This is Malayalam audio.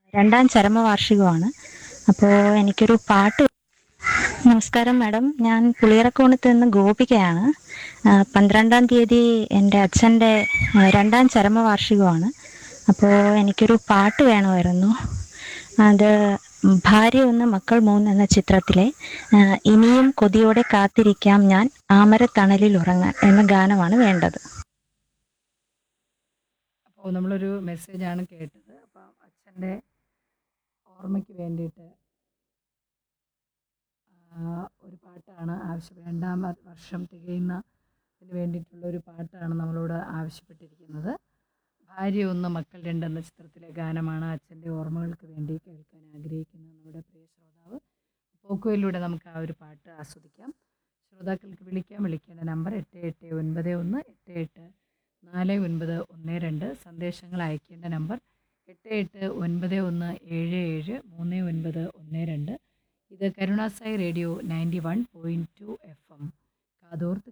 രണ്ടാം ചരമവാർഷികമാണ് അപ്പോൾ എനിക്കൊരു പാട്ട് നമസ്കാരം മാഡം ഞാൻ പുളിയറക്കോണത്ത് നിന്ന് ഗോപികയാണ് ആ, പന്ത്രണ്ടാം തീയതി എൻ്റെ അച്ഛൻ്റെ ആ, രണ്ടാം ചരമവാർഷികമാണ് അപ്പോൾ എനിക്കൊരു പാട്ട് വേണമായിരുന്നു അത് ഭാര്യ ഒന്ന് മക്കൾ മൂന്ന് എന്ന ചിത്രത്തിലെ ആ, ഇനിയും കൊതിയോടെ കാത്തിരിക്കാം ഞാൻ ആമരത്തണലിൽ ഉറങ്ങാൻ എന്ന ഗാനമാണ് വേണ്ടത് അപ്പോൾ നമ്മളൊരു മെസ്സേജാണ് കേട്ടത് അപ്പം അച്ഛൻ്റെ ഓർമ്മയ്ക്ക് വേണ്ടിയിട്ട് ആ, ഒരു പാട്ടാണ് ആവശ്യം രണ്ടാം വ- വർഷം തികയുന്നതിന് വേണ്ടിയിട്ടുള്ള ഒരു പാട്ടാണ് നമ്മളോട് ആവശ്യപ്പെട്ടിരിക്കുന്നത് ഭാര്യ ഒന്ന് മക്കൾ രണ്ട് എന്ന ചിത്രത്തിലെ ഗാനമാണ് അച്ഛൻ്റെ ഓർമ്മകൾക്ക് വേണ്ടി കേൾക്കാൻ ആഗ്രഹിക്കുന്നത് നമ്മുടെ പ്രിയ ശ്രോതാവ് പോക്കുവയിലൂടെ നമുക്ക് ആ ഒരു പാട്ട് ആസ്വദിക്കാം ശ്രോതാക്കൾക്ക് വിളിക്കാം വിളിക്കേണ്ട നമ്പർ എട്ട് എട്ട് ഒൻപത് ഒന്ന് എട്ട് എട്ട് നാല് ഒൻപത് ഒന്ന് രണ്ട് സന്ദേശങ്ങൾ അയക്കേണ്ട നമ്പർ എട്ട് എട്ട് ഒൻപത് ഒന്ന് ഏഴ് ഏഴ് മൂന്ന് ഒൻപത് ഒന്ന് രണ്ട് ഇത് കരുണാസായി radio ninety one point two F M കാതോർ